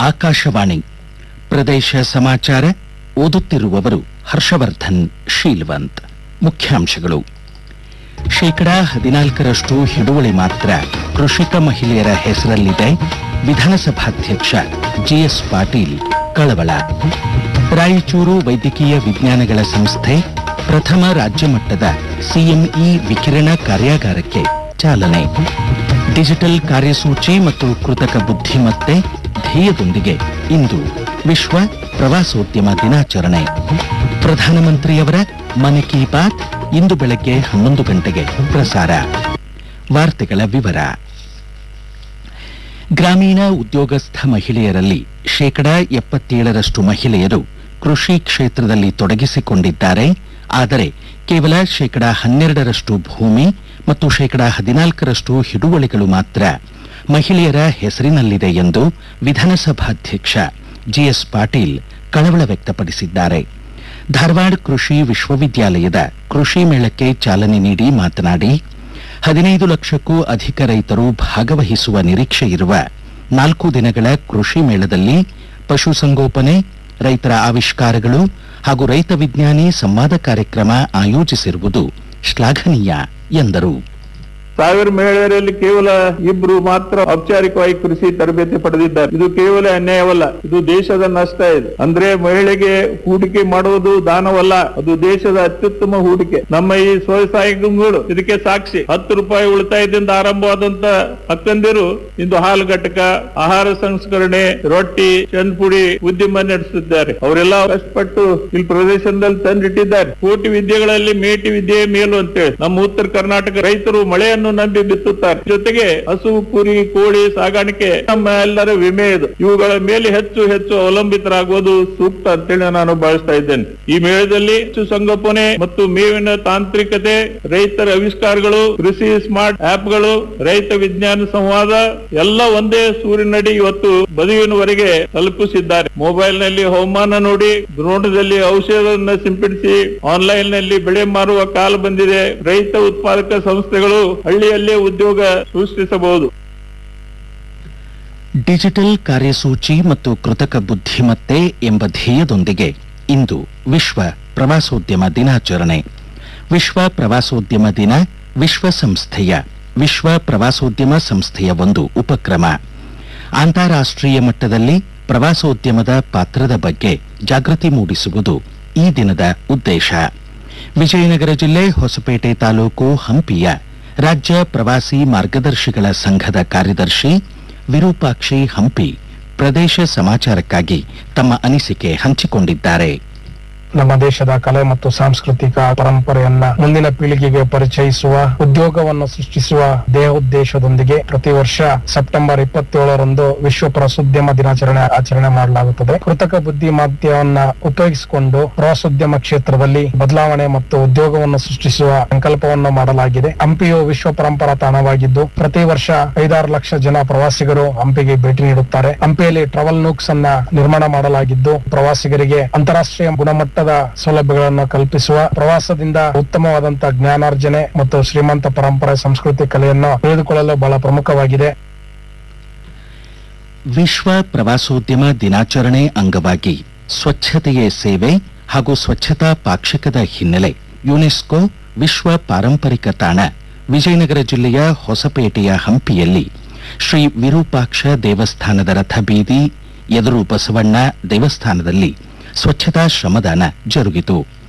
ಆಕಾಶವಾಣಿ ಪ್ರದೇಶ ಸಮಾಚಾರ ಓದುತ್ತಿರುವವರು ಹರ್ಷವರ್ಧನ್ ಶೀಲ್ವಂತ್ ಮುಖ್ಯಾಂಶಗಳು ಶೇಕಡಾ ಹದಿನಾಲ್ಕರಷ್ಟು ಹಿಡುವಳಿ ಮಾತ್ರ ಕೃಷಿಕ ಮಹಿಳೆಯರ ಹೆಸರಲ್ಲಿದೆ ವಿಧಾನಸಭಾಧ್ಯಕ್ಷ ಜಿಎಸ್ ಪಾಟೀಲ್ ಕಳವಳ ರಾಯಚೂರು ವೈದ್ಯಕೀಯ ವಿಜ್ಞಾನಗಳ ಸಂಸ್ಥೆ ಪ್ರಥಮ ರಾಜ್ಯ ಮಟ್ಟದ ಸಿಎಂಇ ವಿಕಿರಣ ಕಾರ್ಯಾಗಾರಕ್ಕೆ ಚಾಲನೆ ಡಿಜಿಟಲ್ ಕಾರ್ಯಸೂಚಿ ಮತ್ತು ಕೃತಕ ಬುದ್ಧಿಮತ್ತೆ ಧ್ಯೇಯದೊಂದಿಗೆ ಇಂದು ವಿಶ್ವ ಪ್ರವಾಸೋದ್ಯಮ ದಿನಾಚರಣೆ ಪ್ರಧಾನಮಂತ್ರಿಯವರ ಮನ್ ಕಿ ಬಾತ್ ಇಂದು ಬೆಳಗ್ಗೆ ಹನ್ನೊಂದು ಗಂಟೆಗೆ ಪ್ರಸಾರ ವಾರ್ತೆಗಳ ವಿವರ ಗ್ರಾಮೀಣ ಉದ್ಯೋಗಸ್ಥ ಮಹಿಳೆಯರಲ್ಲಿ ಶೇಕಡಾ ಎಪ್ಪತ್ತೇಳರಷ್ಟು ಮಹಿಳೆಯರು ಕೃಷಿ ಕ್ಷೇತ್ರದಲ್ಲಿ ತೊಡಗಿಸಿಕೊಂಡಿದ್ದಾರೆ ಆದರೆ ಕೇವಲ ಶೇಕಡಾ ಹನ್ನೆರಡರಷ್ಟು ಭೂಮಿ ಮತ್ತು ಶೇಕಡಾ ಹದಿನಾಲ್ಕರಷ್ಟು ಹಿಡುವಳಿಗಳು ಮಾತ್ರ ಮಹಿಳೆಯರ ಹೆಸರಿನಲ್ಲಿದೆ ಎಂದು ವಿಧಾನಸಭಾಧ್ಯಕ್ಷ ಜಿಎಸ್ ಪಾಟೀಲ್ ಕಳವಳ ವ್ಯಕ್ತಪಡಿಸಿದ್ದಾರೆ ಧಾರವಾಡ ಕೃಷಿ ವಿಶ್ವವಿದ್ಯಾಲಯದ ಕೃಷಿ ಮೇಳಕ್ಕೆ ಚಾಲನೆ ನೀಡಿ ಮಾತನಾಡಿ ಹದಿನೈದು ಲಕ್ಷಕ್ಕೂ ಅಧಿಕ ರೈತರು ಭಾಗವಹಿಸುವ ನಿರೀಕ್ಷೆ ಇರುವ ನಾಲ್ಕು ದಿನಗಳ ಕೃಷಿ ಮೇಳದಲ್ಲಿ ಪಶುಸಂಗೋಪನೆ ರೈತರ ಆವಿಷ್ಕಾರಗಳು ಹಾಗೂ ರೈತ ವಿಜ್ಞಾನಿ ಸಂವಾದ ಕಾರ್ಯಕ್ರಮ ಆಯೋಜಿಸಿರುವುದು ಶ್ಲಾಘನೀಯ ಎಂದರು ಸಾವಿರ ಮಹಿಳೆಯರಲ್ಲಿ ಕೇವಲ ಇಬ್ರು ಮಾತ್ರ ಔಪಚಾರಿಕವಾಗಿ ಕೃಷಿ ತರಬೇತಿ ಪಡೆದಿದ್ದಾರೆ ಇದು ಕೇವಲ ಅನ್ಯಾಯವಲ್ಲ ಇದು ದೇಶದ ನಷ್ಟ ಇದೆ ಅಂದ್ರೆ ಮಹಿಳೆಗೆ ಹೂಡಿಕೆ ಮಾಡುವುದು ದಾನವಲ್ಲ ಅದು ದೇಶದ ಅತ್ಯುತ್ತಮ ಹೂಡಿಕೆ ನಮ್ಮ ಈ ಸ್ವಸಹಾಯ ಗುಂಪುಗಳು ಇದಕ್ಕೆ ಸಾಕ್ಷಿ ಹತ್ತು ರೂಪಾಯಿ ಉಳಿತಾಯದಿಂದ ಆರಂಭವಾದಂತ ಅಕ್ಕಂದಿರು ಇಂದು ಹಾಲು ಘಟಕ ಆಹಾರ ಸಂಸ್ಕರಣೆ ರೊಟ್ಟಿ ಚಂದ್ಪುಡಿ ಉದ್ಯಮ ನಡೆಸುತ್ತಿದ್ದಾರೆ ಅವರೆಲ್ಲ ಕಷ್ಟಪಟ್ಟು ಇಲ್ಲಿ ಪ್ರದೇಶದಲ್ಲಿ ತಂದಿಟ್ಟಿದ್ದಾರೆ ಕೋಟಿ ವಿದ್ಯೆಗಳಲ್ಲಿ ಮೇಟಿ ವಿದ್ಯೆ ಮೇಲು ಅಂತೇಳಿ ನಮ್ಮ ಉತ್ತರ ಕರ್ನಾಟಕ ರೈತರು ಮಳೆಯನ್ನು ನಂಬಿ ಬಿತ್ತುತ್ತಾರೆ ಜೊತೆಗೆ ಹಸು ಕುರಿ ಕೋಳಿ ಸಾಗಾಣಿಕೆ ನಮ್ಮ ಎಲ್ಲರ ವಿಮೆ ಇದು ಇವುಗಳ ಮೇಲೆ ಹೆಚ್ಚು ಹೆಚ್ಚು ಅವಲಂಬಿತರಾಗುವುದು ಸೂಕ್ತ ಅಂತೇಳಿ ನಾನು ಭಾವಿಸ್ತಾ ಇದ್ದೇನೆ ಈ ಮೇಳದಲ್ಲಿ ಪಶು ಸಂಗೋಪನೆ ಮತ್ತು ಮೇವಿನ ತಾಂತ್ರಿಕತೆ ರೈತರ ಆವಿಷ್ಕಾರಗಳು ಕೃಷಿ ಸ್ಮಾರ್ಟ್ ಆಪ್ಗಳು ರೈತ ವಿಜ್ಞಾನ ಸಂವಾದ ಎಲ್ಲ ಒಂದೇ ಸೂರಿನಡಿ ಇವತ್ತು ಬದುವಿನವರೆಗೆ ತಲುಪಿಸಿದ್ದಾರೆ ಮೊಬೈಲ್ ನಲ್ಲಿ ಹವಾಮಾನ ನೋಡಿ ದ್ರೋಣದಲ್ಲಿ ಔಷಧವನ್ನು ಸಿಂಪಡಿಸಿ ಆನ್ಲೈನ್ ನಲ್ಲಿ ಬೆಳೆ ಮಾರುವ ಕಾಲ ಬಂದಿದೆ ರೈತ ಉತ್ಪಾದಕ ಸಂಸ್ಥೆಗಳು ಹಳ್ಳಿಯಲ್ಲೇ ಉದ್ಯೋಗ ಸೃಷ್ಟಿಸಬಹುದು ಡಿಜಿಟಲ್ ಕಾರ್ಯಸೂಚಿ ಮತ್ತು ಕೃತಕ ಬುದ್ಧಿಮತ್ತೆ ಎಂಬ ಧ್ಯೇಯದೊಂದಿಗೆ ಇಂದು ವಿಶ್ವ ಪ್ರವಾಸೋದ್ಯಮ ದಿನಾಚರಣೆ ವಿಶ್ವ ಪ್ರವಾಸೋದ್ಯಮ ದಿನ ವಿಶ್ವಸಂಸ್ಥೆಯ ವಿಶ್ವ ಪ್ರವಾಸೋದ್ಯಮ ಸಂಸ್ಥೆಯ ಒಂದು ಉಪಕ್ರಮ ಅಂತಾರಾಷ್ಟ್ರೀಯ ಮಟ್ಟದಲ್ಲಿ ಪ್ರವಾಸೋದ್ಯಮದ ಪಾತ್ರದ ಬಗ್ಗೆ ಜಾಗೃತಿ ಮೂಡಿಸುವುದು ಈ ದಿನದ ಉದ್ದೇಶ ವಿಜಯನಗರ ಜಿಲ್ಲೆ ಹೊಸಪೇಟೆ ತಾಲೂಕು ಹಂಪಿಯ ರಾಜ್ಯ ಪ್ರವಾಸಿ ಮಾರ್ಗದರ್ಶಿಗಳ ಸಂಘದ ಕಾರ್ಯದರ್ಶಿ ವಿರೂಪಾಕ್ಷಿ ಹಂಪಿ ಪ್ರದೇಶ ಸಮಾಚಾರಕ್ಕಾಗಿ ತಮ್ಮ ಅನಿಸಿಕೆ ಹಂಚಿಕೊಂಡಿದ್ದಾರೆ ನಮ್ಮ ದೇಶದ ಕಲೆ ಮತ್ತು ಸಾಂಸ್ಕೃತಿಕ ಪರಂಪರೆಯನ್ನ ಮುಂದಿನ ಪೀಳಿಗೆಗೆ ಪರಿಚಯಿಸುವ ಉದ್ಯೋಗವನ್ನು ಸೃಷ್ಟಿಸುವ ದೇಹೋದ್ದೇಶದೊಂದಿಗೆ ಪ್ರತಿ ವರ್ಷ ಸೆಪ್ಟೆಂಬರ್ ಇಪ್ಪತ್ತೇಳರಂದು ವಿಶ್ವ ಪ್ರವಾಸೋದ್ಯಮ ದಿನಾಚರಣೆ ಆಚರಣೆ ಮಾಡಲಾಗುತ್ತದೆ ಕೃತಕ ಬುದ್ಧಿಮಾಧ್ಯಮವನ್ನ ಉಪಯೋಗಿಸಿಕೊಂಡು ಪ್ರವಾಸೋದ್ಯಮ ಕ್ಷೇತ್ರದಲ್ಲಿ ಬದಲಾವಣೆ ಮತ್ತು ಉದ್ಯೋಗವನ್ನು ಸೃಷ್ಟಿಸುವ ಸಂಕಲ್ಪವನ್ನು ಮಾಡಲಾಗಿದೆ ಹಂಪಿಯು ವಿಶ್ವ ಪರಂಪರಾ ತಾಣವಾಗಿದ್ದು ಪ್ರತಿ ವರ್ಷ ಐದಾರು ಲಕ್ಷ ಜನ ಪ್ರವಾಸಿಗರು ಹಂಪಿಗೆ ಭೇಟಿ ನೀಡುತ್ತಾರೆ ಹಂಪಿಯಲ್ಲಿ ಟ್ರಾವೆಲ್ ನೂಕ್ಸ್ ಅನ್ನ ನಿರ್ಮಾಣ ಮಾಡಲಾಗಿದ್ದು ಪ್ರವಾಸಿಗರಿಗೆ ಅಂತಾರಾಷ್ಟ್ರೀಯ ಗುಣಮಟ್ಟದ ಸೌಲಭ್ಯಗಳನ್ನು ಕಲ್ಪಿಸುವ ಪ್ರವಾಸದಿಂದ ಉತ್ತಮವಾದಂತಹ ಜ್ಞಾನಾರ್ಜನೆ ಮತ್ತು ಶ್ರೀಮಂತ ಪರಂಪರೆ ಸಂಸ್ಕೃತಿ ಕಲೆಯನ್ನು ತಿಳಿದುಕೊಳ್ಳಲು ಬಹಳ ಪ್ರಮುಖವಾಗಿದೆ ವಿಶ್ವ ಪ್ರವಾಸೋದ್ಯಮ ದಿನಾಚರಣೆ ಅಂಗವಾಗಿ ಸ್ವಚ್ಛತೆಯೇ ಸೇವೆ ಹಾಗೂ ಸ್ವಚ್ಛತಾ ಪಾಕ್ಷಿಕದ ಹಿನ್ನೆಲೆ ಯುನೆಸ್ಕೋ ವಿಶ್ವ ಪಾರಂಪರಿಕ ತಾಣ ವಿಜಯನಗರ ಜಿಲ್ಲೆಯ ಹೊಸಪೇಟೆಯ ಹಂಪಿಯಲ್ಲಿ ಶ್ರೀ ವಿರೂಪಾಕ್ಷ ದೇವಸ್ಥಾನದ ರಥಬೀದಿ ಎದುರು ಬಸವಣ್ಣ ದೇವಸ್ಥಾನದಲ್ಲಿ ಸ್ವಚ್ಛತಾ ಶ್ರಮದಾನ ಜರುಗಿತು